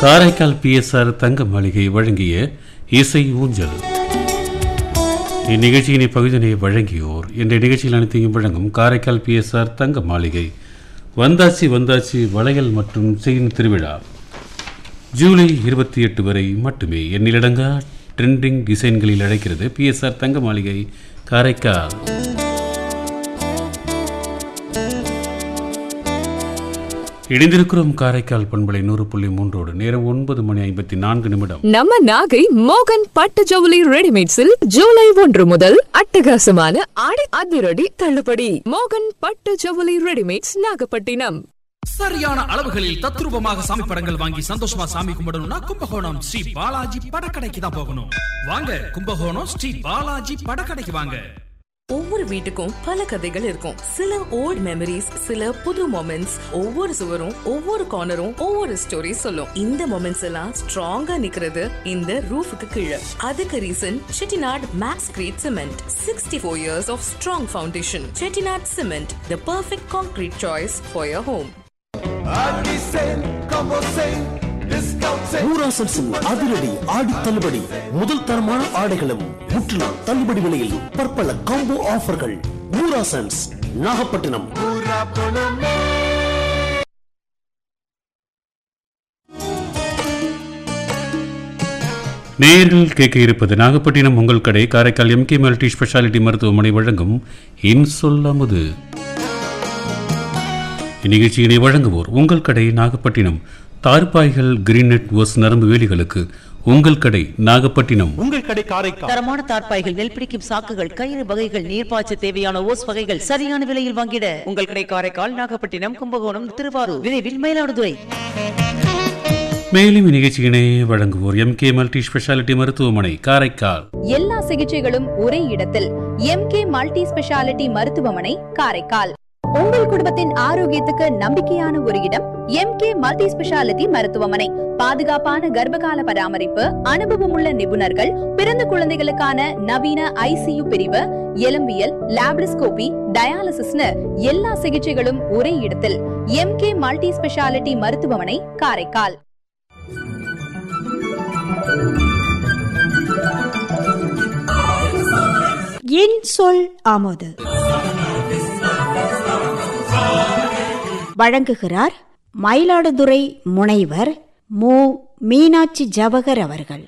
Karaikal PSR தங்க மாளிகை வழங்கிய இசை ஊஞ்சல் இந்நிகழ்ச்சியினை பகுதியினை வழங்கியோர் இந்த நிகழ்ச்சியில் அனைத்தையும் வழங்கும் காரைக்கால் பிஎஸ்ஆர் தங்க மாளிகை வந்தாச்சி வந்தாச்சி வளையல் மற்றும் செயின் திருவிழா ஜூலை இருபத்தி எட்டு வரை மட்டுமே எண்ணிலடங்கா ட்ரெண்டிங் டிசைன்களில் அழைக்கிறது பிஎஸ்ஆர் தங்க மாளிகை காரைக்கால் இணைந்திருக்கிறோம் காரைக்கால் பண்பலை நூறு புள்ளி மூன்றோடு நேரம் ஒன்பது மணி ஐம்பத்தி நான்கு நிமிடம் நம்ம நாகை மோகன் பட்டு ஜவுளி ரெடிமேட்ஸில் ஜூலை ஒன்று முதல் அட்டகாசமான ஆடை அதிரடி தள்ளுபடி மோகன் பட்டு ஜவுளி ரெடிமேட்ஸ் நாகப்பட்டினம் சரியான அளவுகளில் தத்ரூபமாக சாமி படங்கள் வாங்கி சந்தோஷமா சாமி கும்பிடணும்னா கும்பகோணம் ஸ்ரீ பாலாஜி படக்கடைக்கு தான் போகணும் வாங்க கும்பகோணம் ஸ்ரீ பாலாஜி படக்கடைக்கு வாங்க ஒவ்வொரு வீட்டுக்கும் பல கதைகள் இருக்கும் சில ஓல்ட் மெமரிஸ் சில புது மொமெண்ட்ஸ் ஒவ்வொரு சுவரும் ஒவ்வொரு கார்னரும் ஒவ்வொரு ஸ்டோரி சொல்லும் இந்த மொமெண்ட்ஸ் எல்லாம் ஸ்ட்ராங்கா நிக்கிறது இந்த ரூஃபுக்கு கீழே அதுக்கு reason Chettinad makes great cement sixty four years of strong foundation Chettinad cement the perfect concrete choice for your home ஊராசன்ஸின் அதிரடி ஆடி தள்ளுபடி முதல் தரமான ஆடைகளும் முற்றிலும் தள்ளுபடி விலையில் பற்பல காம்போ ஆஃபர்கள் ஊராசன்ஸ் நாகப்பட்டினம் நேயர்கள் கேட்க இருப்பது நாகப்பட்டினம் உங்கள் கடை காரைக்கால் எம்கே மல்டி ஸ்பெஷாலிட்டி மருத்துவமனை வழங்கும் இன்சொல் அமுது இந்நிகழ்ச்சியினை வழங்குவோர் உங்கள் கடை நாகப்பட்டினம் தார்பாய்கள் கிரீனெட் ஓஸ் நரம்பு வேலிகளுக்கு உங்கள் கடை நாகப்பட்டினம் உங்கள் கடை காரைக்கால் தரமான தார்ப்பாய்கள் நெல் பிடிக்கும் சாக்குகள் கயிறு வகைகள் நீர்ப்பாய்ச்ச தேவையான ஓஸ் வகைகள் சரியான விலையில் வாங்கிட உங்கள் கடை காரைக்கால் நாகப்பட்டினம் கும்பகோணம் திருவாரூர் விரைவில் மயிலாடுதுறை மேலும் இந்நிகழ்ச்சியினை வழங்குவோர் எம்கே மல்டி ஸ்பெஷாலிட்டி மருத்துவமனை காரைக்கால் எல்லா சிகிச்சைகளும் ஒரே இடத்தில் எம்கே மல்டி ஸ்பெஷாலிட்டி மருத்துவமனை காரைக்கால் உங்கள் குடும்பத்தின் ஆரோக்கியத்துக்கு நம்பிக்கையான ஒரு இடம் எம்கே மல்டி ஸ்பெஷாலிட்டி மருத்துவமனை பாதுகாப்பான கர்ப்பகால பராமரிப்பு அனுபவமுள்ள நிபுணர்கள் பிறந்த குழந்தைகளுக்கான நவீன ஐசியு பிரிவு எலும்பியல் லாப்ரிஸ்கோபி டயாலிசிஸ்னு எல்லா சிகிச்சைகளும் ஒரே இடத்தில் எம்கே மல்டி ஸ்பெஷாலிட்டி மருத்துவமனை காரைக்கால் என் சொல் ஆமோது வழங்குகிறார் மயிலாடுதுறை முனைவர் மு மீனாட்சி ஜவகர் அவர்கள்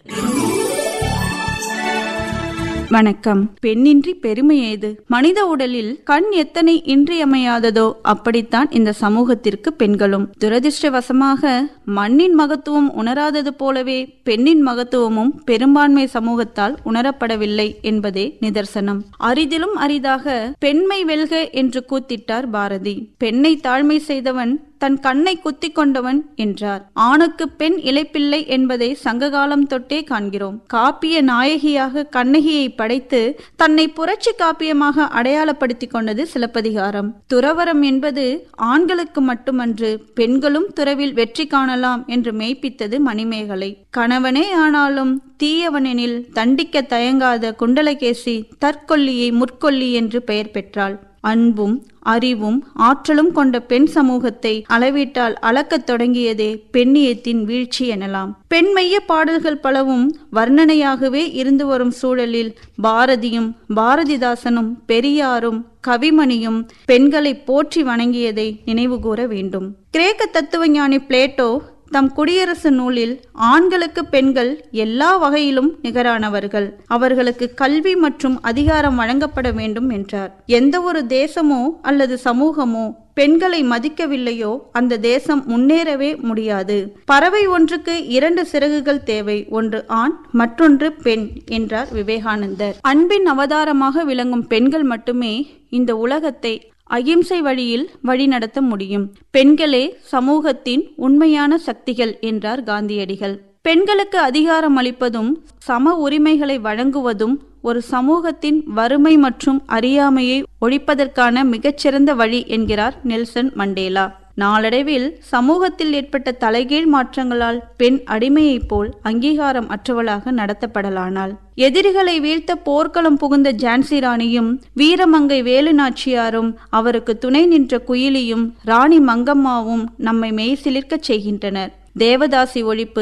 வணக்கம் பெண்ணின்றி பெருமை ஏது மனித உடலில் கண் எத்தனை இன்றியமையாததோ அப்படித்தான் இந்த சமூகத்திற்கு பெண்களும் துரதிர்ஷ்டவசமாக மண்ணின் மகத்துவம் உணராதது போலவே பெண்ணின் மகத்துவமும் பெரும்பான்மை சமூகத்தால் உணரப்படவில்லை என்பதே நிதர்சனம் அரிதிலும் அரிதாக பெண்மை வெல்க என்று கூத்திட்டார் பாரதி பெண்ணை தாழ்மை செய்தவன் தன் கண்ணை குத்திக் கொண்டவன் என்றார் ஆணுக்கு பெண் இழைப்பில்லை என்பதை சங்ககாலம் தொட்டே காண்கிறோம் காப்பிய நாயகியாக கண்ணகியை படைத்து தன்னை புரட்சி காப்பியமாக அடையாளப்படுத்திக் கொண்டது சிலப்பதிகாரம் துறவரம் என்பது ஆண்களுக்கு மட்டுமன்று பெண்களும் துறவில் வெற்றி காணலாம் என்று மெய்ப்பித்தது மணிமேகலை கணவனே ஆனாலும் தீயவனெனில் தண்டிக்க தயங்காத குண்டலகேசி தற்கொல்லியை முற்கொல்லி என்று பெயர் பெற்றாள் அன்பும் அறிவும் ஆற்றலும் கொண்ட பெண் சமூகத்தை அளவீட்டால் அளக்கத் தொடங்கியதே பெண்ணியத்தின் வீழ்ச்சி எனலாம் பெண்மைய பாடல்கள் பலவும் வர்ணனையாகவே இருந்து வரும் சூழலில் பாரதியும் பாரதிதாசனும் பெரியாரும் கவிமணியும் பெண்களை போற்றி வணங்கியதை நினைவுகூர வேண்டும் கிரேக்க தத்துவஞானி பிளேட்டோ தம் குடியரசு நூலில் ஆண்களுக்கு பெண்கள் எல்லா வகையிலும் நிகரானவர்கள் அவர்களுக்கு கல்வி மற்றும் அதிகாரம் வழங்கப்பட வேண்டும் என்றார் எந்த ஒரு தேசமோ அல்லது சமூகமோ பெண்களை மதிக்கவில்லையோ அந்த தேசம் முன்னேறவே முடியாது பறவை ஒன்றுக்கு இரண்டு சிறகுகள் தேவை ஒன்று ஆண் மற்றொன்று பெண் என்றார் விவேகானந்தர் அன்பின் அவதாரமாக விளங்கும் பெண்கள் மட்டுமே இந்த உலகத்தை அகிம்சை வழியில் வழிநடத்த முடியும் பெண்களே சமூகத்தின் உண்மையான சக்திகள் என்றார் காந்தியடிகள் பெண்களுக்கு அதிகாரம் அளிப்பதும் சம உரிமைகளை வழங்குவதும் ஒரு சமூகத்தின் வறுமை மற்றும் அறியாமையை ஒழிப்பதற்கான மிகச்சிறந்த வழி என்கிறார் நெல்சன் மண்டேலா நாளடைவில் சமூகத்தில் ஏற்பட்ட தலைகீழ் மாற்றங்களால் பெண் அடிமையைப் போல் அங்கீகாரம் அற்றவளாக நடத்தப்படலானாள் எதிரிகளை வீழ்த்த போர்க்களம் புகுந்த ஜான்சி ராணியும் வீரமங்கை வேலு நாச்சியாரும் அவருக்கு துணை நின்ற குயிலியும் ராணி மங்கம்மாவும் நம்மை மெய்சிலிர்க்கச் செய்கின்றனர் தேவதாசி ஒழிப்பு